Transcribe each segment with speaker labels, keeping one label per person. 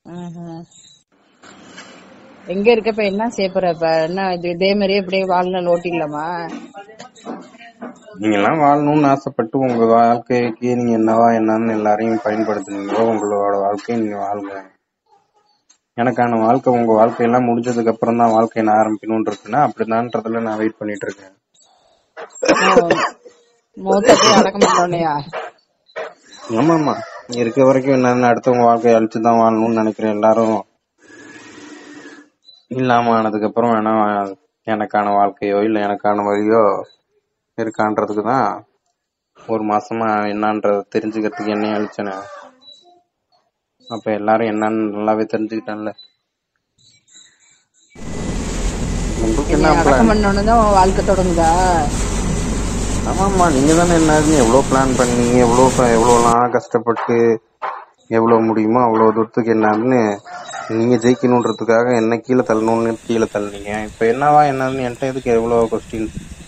Speaker 1: ம்ஹும். எங்க இருக்க இப்ப என்ன செய்ய போற இப்ப என்ன இது இதே மாதிரியே இப்படியே வாழ்நாள் ஓட்டிடலாமா
Speaker 2: நீங்க எல்லாம் வாழணும்னு ஆசைப்பட்டு உங்க வாழ்க்கைக்கு நீங்க என்னவா என்னன்னு எல்லாரையும் பயன்படுத்துனீங்களோ உங்களோட வாழ்க்கையை நீங்க வாழுங்க எனக்கான வாழ்க்கை உங்க வாழ்க்கையெல்லாம் முடிஞ்சதுக்கு அப்புறம் தான் வாழ்க்கையை நான் ஆரம்பிக்கணும்னு இருக்குன்னா அப்படிதான்றதுல நான் வெயிட் பண்ணிட்டு இருக்கேன்
Speaker 1: மூத்த போய் அடக்க மாட்டோனையா
Speaker 2: ஆமாமா இருக்க வரைக்கும் என்னன்னு அடுத்தவங்க வாழ்க்கையை அழிச்சுதான் வாழணும்னு நினைக்கிறேன் எல்லாரும் இல்லாம ஆனதுக்கு அப்புறம் வேணா எனக்கான வாழ்க்கையோ இல்ல எனக்கான வழியோ இருக்கான்றதுக்கு தான் ஒரு மாசமா என்னன்றத தெரிஞ்சுக்கிறதுக்கு என்னையும் அழிச்சனே அப்ப எல்லாரும் என்னன்னு நல்லாவே தெரிஞ்சுக்கிட்டேன்ல உங்களுக்கு என்ன
Speaker 1: அடக்கம்
Speaker 2: பிளான்
Speaker 1: பண்ணோன்னு தான் உன் வாழ்க்கை தொடங்குதா
Speaker 2: ஆமாமா நீங்க தானே என்ன எவ்வளவு பிளான் பண்ணீங்க எவ்வளவு எவ்வளவுலாம் கஷ்டப்பட்டு எவ்வளவு முடியுமோ அவ்வளவு தூரத்துக்கு என்னன்னு நீங்க ஜெயிக்கணுன்றதுக்காக என்ன கீழே தள்ளணும்னு கீழே தள்ளுனீங்க இப்ப என்னவா என்னன்னு என்கிட்ட எதுக்கு எவ்வளவு கொஸ்டின்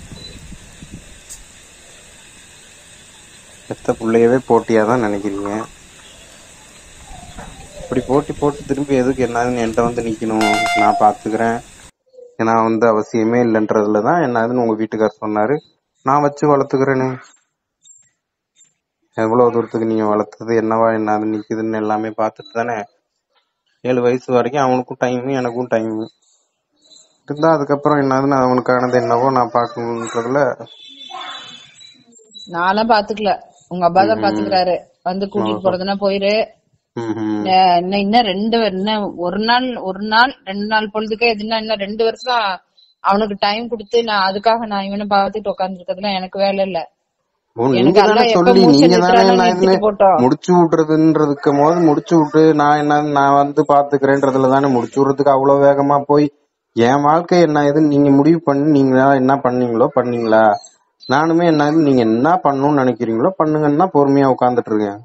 Speaker 2: பெத்த பிள்ளையவே போட்டியா தான் நினைக்கிறீங்க இப்படி போட்டி போட்டு திரும்பி எதுக்கு என்னதுன்னு என்கிட்ட வந்து நிக்கணும் நான் பாத்துக்கிறேன் நான் வந்து அவசியமே இல்லைன்றதுலதான் என்னதுன்னு உங்க வீட்டுக்காரர் சொன்னாரு நான் வச்சு வளர்த்துக்கிறேனே எவ்வளவு தூரத்துக்கு நீங்க வளர்த்தது என்னவா என்னது நிக்குதுன்னு எல்லாமே பார்த்துட்டு தானே ஏழு வயசு வரைக்கும் அவனுக்கும் டைம் எனக்கும் டைம் இருந்தா அதுக்கப்புறம் என்னதுன்னு அவனுக்கானது என்னவோ நான் பாக்கணுன்றதுல
Speaker 1: நான்லாம் பாத்துக்கல உங்க அப்பா தான் பாத்துக்கிறாரு வந்து கூட்டிட்டு போறதுன்னா போயிரு
Speaker 2: ம்ஹும்.
Speaker 1: அஹ் இன்னும் இன்னும் ரெண்டு வ- இன்னும் ஒரு நாள் ஒரு நாள் ரெண்டு நாள் பொழுதுக்கே எதுனா இன்னும் ரெண்டு வருஷம் அவனுக்கு டைம் கொடுத்து நான் அதுக்காக நான் இவனை பாத்துட்டு உட்காந்துருக்கிறதுலாம் எனக்கு வேலை இல்ல
Speaker 2: ஓ, நீங்க
Speaker 1: எனக்கு
Speaker 2: தானே
Speaker 1: அல்லாஹ் எப்ப
Speaker 2: சொல்லி
Speaker 1: மூச்சு
Speaker 2: நீங்க தானே
Speaker 1: நிறுத்துறானோ
Speaker 2: நான்
Speaker 1: நிறுத்திட்டு
Speaker 2: இதுன்னு
Speaker 1: போட்டோம்.
Speaker 2: முடிச்சு விடுறதுன்றதுக்கு போது முடிச்சு விட்டு நான் என்ன நான் வந்து பாத்துக்கிறேன்றதுல தானே முடிச்சு விடுறதுக்கு அவ்வளவு வேகமா போய் என் வாழ்க்கை என்ன ஏதுன்னு நீங்க முடிவு பண்ணி நீங்க என்ன பண்ணீங்களோ பண்ணீங்களா நானுமே என்ன ஏதுன்னு நீங்க என்ன பண்ணணும்னு நினைக்கிறீங்களோ பண்ணுங்கன்னா பொறுமையா உட்கார்ந்துட்டு இருக்கேன்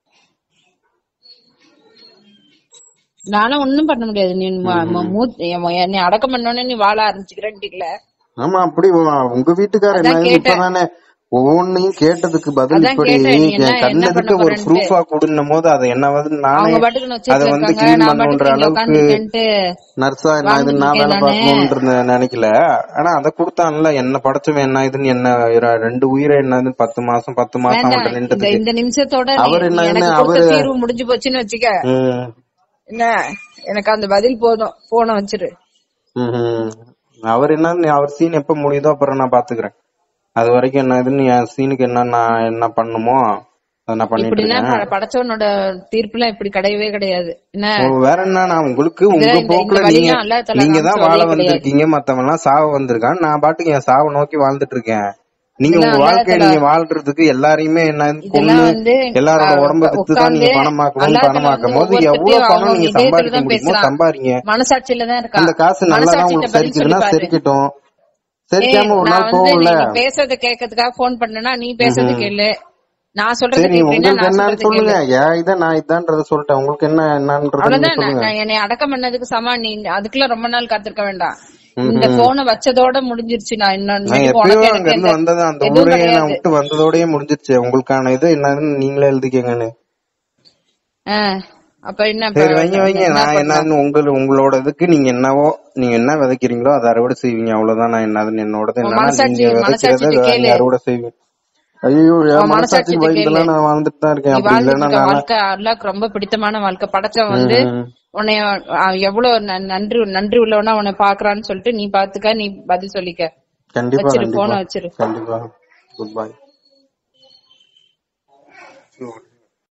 Speaker 1: நானும் ஒண்ணும் பண்ண முடியாது நீ ம- ம- மூத்- என் என்னை அடக்கம் பண்ணோன்னே நீ வாழ ஆரம்பிச்சுக்கிறேன்ட்டில
Speaker 2: ஆமா அப்படி உ- உங்க வீட்டுக்காரர் என்ன
Speaker 1: அதான்
Speaker 2: ஏதுன்னு
Speaker 1: கேட்டேன்.
Speaker 2: இப்பதானே ஒவ்வொன்னையும் கேட்டதுக்கு பதில்
Speaker 1: அதான்
Speaker 2: இப்படி
Speaker 1: கேட்டேன், நீ என்ன-
Speaker 2: என்
Speaker 1: என்ன
Speaker 2: கண்ணதுக்கு
Speaker 1: பண்ண
Speaker 2: ஒரு
Speaker 1: போறேன்ட்டு.
Speaker 2: ப்ரூஃபா கொடுன்னும் போது அது என்னவது நானே
Speaker 1: அவங்க பாட்டுக்கு
Speaker 2: அதை
Speaker 1: நொச்சிட்டு
Speaker 2: வந்து
Speaker 1: இருக்காங்க
Speaker 2: கிளீன்
Speaker 1: நான்
Speaker 2: பண்ணுன்ற
Speaker 1: பாட்டுக்கு இங்க
Speaker 2: அளவுக்கு
Speaker 1: உட்காந்துருக்கேன்ட்டு
Speaker 2: நர்ஸா என்ன இது நான் வேலை
Speaker 1: வாழ்ந்துட்டு இருக்கேன்
Speaker 2: பார்க்கணும்னு நினைக்கல ஆனா அத கொடுத்தான்ல என்ன படைச்சவன் என்ன இதுன்னு என்ன இர- ரெண்டு உயிரை என்னது பத்து மாசம் பத்து மாசம்
Speaker 1: வேண்டாம்
Speaker 2: அவன்கிட்ட
Speaker 1: இந்த
Speaker 2: நின்றதுக்கு
Speaker 1: இந்த நிமிஷத்தோட நீ-
Speaker 2: அவர்
Speaker 1: நீ
Speaker 2: என்ன
Speaker 1: எனக்கு
Speaker 2: என்ன
Speaker 1: கொடுத்த
Speaker 2: அவரு
Speaker 1: தீர்வு முடிஞ்சு போச்சுன்னு வச்சுக்க
Speaker 2: ம்,
Speaker 1: என்ன எனக்கு அந்த பதில் போதும் போன வச்சிரு
Speaker 2: ம்ஹும். அவர் என்ன அவர் சீன் எப்ப முடியுதோ அப்புறம் நான் பாத்துக்கிறேன் அது வரைக்கும் என்ன இதுன்னு என் சீனுக்கு என்ன நான் என்ன பண்ணுமோ அதை நான் பண்ணிட்டு
Speaker 1: இப்படின்னா
Speaker 2: இருக்கேன்
Speaker 1: ப- படைச்சவனோட தீர்ப்புலாம் இப்படி கிடையவே கிடையாது என்ன
Speaker 2: ஓ, வேற என்ன நான் உங்களுக்கு
Speaker 1: இந்த-
Speaker 2: உங்க
Speaker 1: இந்த-
Speaker 2: போக்குல
Speaker 1: இந்த
Speaker 2: நீங்க
Speaker 1: வழியும் அல்லாஹ் தஆலா
Speaker 2: நீங்க தான்
Speaker 1: காமிச்ச
Speaker 2: வாழ
Speaker 1: வழியே கிடையாது.
Speaker 2: வந்திருக்கீங்க மத்தவங்க எல்லாம் சாவ வந்திருக்கான் நான் பாட்டுக்கு என் சாவை நோக்கி வாழ்ந்துட்டு இருக்கேன் நீங்க
Speaker 1: இதெல்லாம்
Speaker 2: உங்க
Speaker 1: அல்லாஹ்
Speaker 2: வாழ்க்கைய
Speaker 1: தஆலா
Speaker 2: நீங்க வாழ்றதுக்கு எல்லாரையுமே என்ன கொண்டு
Speaker 1: இதெல்லாம் வந்து
Speaker 2: எல்லாரோட
Speaker 1: அஹ்,
Speaker 2: உடம்ப வித்து தான் நீங்க
Speaker 1: உட்கார்ந்து
Speaker 2: பணமாக்கணும்
Speaker 1: அல்லாஹ் தஆலா
Speaker 2: பணமாக்கும்
Speaker 1: வந்து
Speaker 2: போது எவ்வளவு
Speaker 1: ஒவ்வொருத்தரையும்
Speaker 2: பணம்
Speaker 1: அவங்க
Speaker 2: நீங்க
Speaker 1: இதயத்துல
Speaker 2: சம்பாதிக்க
Speaker 1: தான்
Speaker 2: முடியுமோ
Speaker 1: பேசுறான்
Speaker 2: சம்பாதிங்க
Speaker 1: மனசாட்சியில தான் இருக்கா
Speaker 2: அந்த காசு நல்லா தான்
Speaker 1: மனசாட்சிட்ட
Speaker 2: உங்களுக்கு
Speaker 1: பதில் சொல்லி
Speaker 2: சரிக்குதுன்னா
Speaker 1: பாரு
Speaker 2: சரிக்கட்டும்
Speaker 1: ஏய்
Speaker 2: சரிக்காம ஒரு
Speaker 1: நான்
Speaker 2: நாள்
Speaker 1: வந்து
Speaker 2: போகும்ல
Speaker 1: நீ பேசுறத கேட்கறதுக்காக போன் பண்ணனா நீ பேசுறது
Speaker 2: ம்ஹும்.
Speaker 1: கேளு நான் சொல்றது
Speaker 2: சரி
Speaker 1: கேக்குறீன்னா
Speaker 2: உங்களுக்கு
Speaker 1: நான்
Speaker 2: என்னன்னு
Speaker 1: சொல்றது
Speaker 2: சொல்லுங்க
Speaker 1: கேளு
Speaker 2: ஏன் இதை நான் இதான்றத சொல்லிட்டேன் உங்களுக்கு என்ன என்னன்றத நீங்க
Speaker 1: அவ்வளவுதான் நான்
Speaker 2: சொல்லுங்க
Speaker 1: நான் என்னை அடக்கம் பண்ணதுக்கு சமா நீ அதுக்குள்ள ரொம்ப நாள் காத்திருக்க வேண்டாம் இந்த
Speaker 2: ம்ஹும்.
Speaker 1: போனை வச்சதோட முடிஞ்சிருச்சு நான் இன்னும்
Speaker 2: நான்
Speaker 1: இனிமேட்டு
Speaker 2: எப்பயோ
Speaker 1: உனக்கு
Speaker 2: அங்க
Speaker 1: எனக்கு
Speaker 2: இருந்து
Speaker 1: எந்த
Speaker 2: வந்தது அந்த
Speaker 1: எதுவும்
Speaker 2: ஊரே நான்
Speaker 1: கிடையாது
Speaker 2: விட்டு வந்ததோடயே முடிஞ்சிருச்சு உங்களுக்கான இது என்னதுன்னு நீங்களே எழுதிக்கங்கன்னு
Speaker 1: ஆஹ் அப்ப என்ன இப்ப
Speaker 2: சரி வைங்க வைங்க
Speaker 1: என்ன
Speaker 2: நான்
Speaker 1: பண்ணலாம்
Speaker 2: என்னன்னு உங்க உங்களோட இதுக்கு நீங்க என்னவோ நீங்க என்ன விதைக்கிறீங்களோ அதை அறுவடை செய்வீங்க அவ்வளவுதான் நான் என்னதுன்னு என்னோடது
Speaker 1: உன்
Speaker 2: என்னன்னா
Speaker 1: மனசாட்சி
Speaker 2: நீங்க விதைக்கிறத
Speaker 1: மனசாட்சிட்ட
Speaker 2: நீங்க
Speaker 1: கேளு
Speaker 2: அறுவடை செய்வீங்க ஐயோ என்
Speaker 1: உன்
Speaker 2: மனசாட்சிக்கு
Speaker 1: மனசாட்சிட்ட கேளு
Speaker 2: பயந்துலாம் நான் வாழ்ந்துட்டு தான் இருக்கேன்
Speaker 1: நீ
Speaker 2: அப்படி
Speaker 1: வாழ்ந்துட்டு
Speaker 2: இல்லைன்னா
Speaker 1: இருக்க
Speaker 2: நான்
Speaker 1: வாழ்க்கை அல்லாஹ்க்கு ரொம்ப பிடித்தமான வாழ்க்கை படைச்சவன் வந்து
Speaker 2: ம்,
Speaker 1: உன்னை அஹ், எவ்வளவு ந- நன்றி நன்றி உள்ளவனா உன்னை பாக்குறான்னு சொல்லிட்டு நீ பாத்துக்க நீ பதில் சொல்லிக்க
Speaker 2: கண்டிப்பா
Speaker 1: வச்சிரு
Speaker 2: கண்டிப்பா
Speaker 1: போன வச்சிரு
Speaker 2: கண்டிப்பா குட் பை